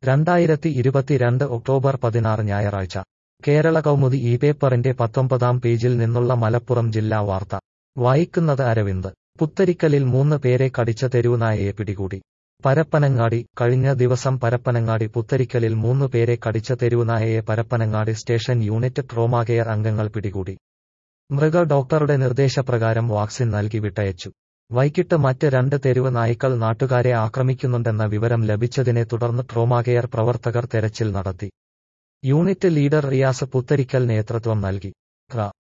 രണ്ടായിരത്തി ഇരുപത്തിരണ്ട് ഒക്ടോബർ പതിനാറ് ഞായറാഴ്ച കേരള കൗമുദി ഈ പേപ്പറിന്റെ പത്തൊമ്പതാം പേജിൽ നിന്നുള്ള മലപ്പുറം ജില്ലാ വാർത്ത വായിക്കുന്നത് അരവിന്ദ് പുത്തരിക്കലിൽ മൂന്ന് പേരെ കടിച്ച തെരുവുനായയെ പിടികൂടി പരപ്പനങ്ങാടി കഴിഞ്ഞ ദിവസം പരപ്പനങ്ങാടി പുത്തരിക്കലിൽ മൂന്ന് പേരെ കടിച്ച തെരുവുനായയെ Parappanangadi station unit trauma care അംഗങ്ങൾ പിടികൂടി മൃഗ ഡോക്ടറുടെ നിർദ്ദേശപ്രകാരം വാക്സിൻ നൽകി വിട്ടയച്ചു വൈകിട്ട് മറ്റ് രണ്ട് തെരുവ് നായ്ക്കൾ നാട്ടുകാരെ ആക്രമിക്കുന്നുണ്ടെന്ന വിവരം ലഭിച്ചതിനെ തുടർന്ന് ട്രോമാ കെയർ പ്രവർത്തകർ തെരച്ചിൽ നടത്തി യൂണിറ്റ് ലീഡർ റിയാസ് പുത്തരിക്കൽ നേതൃത്വം നൽകി റ